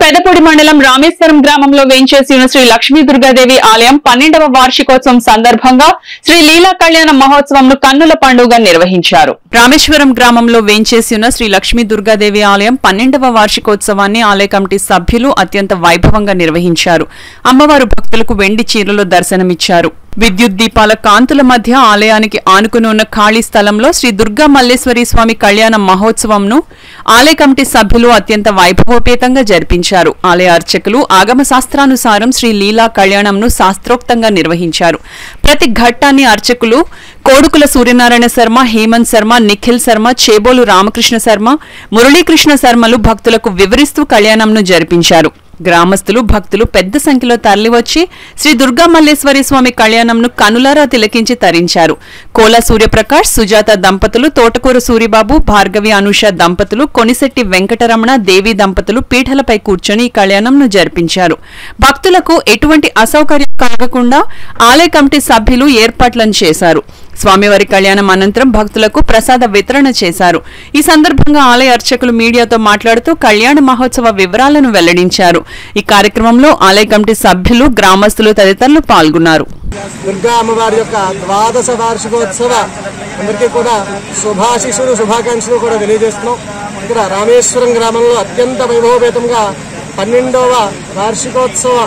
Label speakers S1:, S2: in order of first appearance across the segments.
S1: పెదపూడి మండలం రామేశ్వరం గ్రామంలో వేంచేసి ఉన్న శ్రీ లక్ష్మీ దుర్గాదేవి ఆలయం పన్నెండవ వార్షికోత్సవం సందర్భంగా శ్రీ లీలా కళ్యాణ మహోత్సవంను కన్నుల పండుగ నిర్వహించారు రామేశ్వరం గ్రామంలో వేంచేసి ఉన్న శ్రీ లక్ష్మీ దుర్గాదేవి ఆలయం పన్నెండవ వార్షికోత్సవాన్ని ఆలయ కమిటీ సభ్యులు అత్యంత వైభవంగా నిర్వహించారు అమ్మవారు భక్తులకు వెండి చీరలో దర్శనమిచ్చారు విద్యుత్ దీపాల కాంతుల మధ్య ఆలయానికి ఆనుకుని ఉన్న ఖాళీ స్థలంలో శ్రీ దుర్గా మల్లేశ్వరి స్వామి కళ్యాణ మహోత్సవంను ఆలయ కమిటీ సభ్యులు అత్యంత వైభవోపేతంగా జరిపించారు ఆలయ అర్చకులు ఆగమ శాస్త్రానుసారం శ్రీ లీలా కళ్యాణంను శాస్త్రోక్తంగా నిర్వహించారు ప్రతి ఘట్టాన్ని అర్చకులు కోడుకుల సూర్యనారాయణ శర్మ హేమంత్ శర్మ నిఖిల్ శర్మ చేబోలు రామకృష్ణ శర్మ మురళీకృష్ణ శర్మలు భక్తులకు వివరిస్తూ కళ్యాణంను జరిపించారు గ్రామస్తులు భక్తులు పెద్ద సంఖ్యలో తరలివచ్చి శ్రీ దుర్గా మల్లేశ్వరి స్వామి కళ్యాణంను కనులారా తిలకించి తరించారు కోల సూర్యప్రకాష్ సుజాత దంపతులు తోటకూర సూరిబాబు భార్గవి అనుష దంపతులు కొనిశెట్టి వెంకటరమణ దేవి దంపతులు పీఠలపై కూర్చొని ఈ కళ్యాణంను జరిపించారు భక్తులకు ఎటువంటి అసౌకర్యం కలగకుండా ఆలయ కమిటీ సభ్యులు ఏర్పాట్లను చేశారు స్వామివారి కళ్యాణం అనంతరం భక్తులకు ప్రసాద వితరణ చేశారు ఈ సందర్భంగా ఆలయ అర్చకులు మీడియాతో మాట్లాడుతూ కళ్యాణ మహోత్సవ వివరాలను వెల్లడించారు ఈ కార్యక్రమంలో ఆలయ కమిటీ సభ్యులు గ్రామస్తులు తదితరులు పాల్గొన్నారు
S2: దుర్గా అమ్మవారి యొక్క ద్వాదశ వార్షికోత్సవ అందరికీ కూడా శుభాశిషులు శుభాకాంక్షలు కూడా తెలియజేస్తున్నాం ఇక్కడ రామేశ్వరం గ్రామంలో అత్యంత వైభవపేతంగా పన్నెండవ వార్షికోత్సవ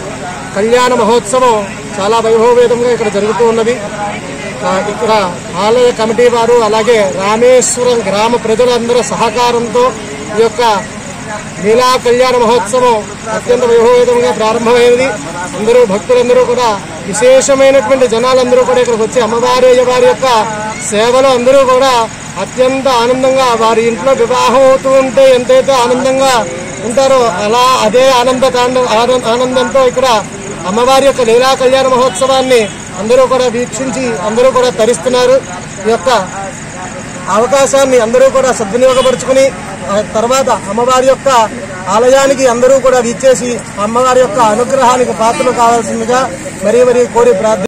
S2: కళ్యాణ మహోత్సవం చాలా వైభవపేతంగా ఇక్కడ జరుగుతూ ఉన్నది ఆ, ఇక్కడ ఆలయ కమిటీ వారు అలాగే రామేశ్వరం గ్రామ ప్రజలందరూ సహకారంతో ఈ యొక్క లీలా కళ్యాణ మహోత్సవం అత్యంత వైభవేతంగా ప్రారంభమైనది అందరూ భక్తులందరూ కూడా విశేషమైనటువంటి జనాలందరూ కూడా ఇక్కడికి వచ్చి అమ్మవారి వారి యొక్క సేవలో అందరూ కూడా అత్యంత ఆనందంగా వారి ఇంట్లో వివాహం అవుతూ ఉంటే ఎంతైతే ఆనందంగా ఉంటారో అలా అదే ఆనంద తాండ ఆనం- ఆనందంతో ఇక్కడ అమ్మవారి యొక్క లీలా కళ్యాణ మహోత్సవాన్ని అందరూ కూడా వీక్షించి అందరూ కూడా తరిస్తున్నారు ఈ యొక్క అవకాశాన్ని అందరూ కూడా సద్వినియోగపరుచుకుని ఆ తర్వాత అమ్మవారి యొక్క ఆలయానికి అందరూ కూడా విచ్చేసి అమ్మవారి యొక్క అనుగ్రహానికి పాత్రలు కావాల్సిందిగా మరీ మరీ కోరి ప్రార్థన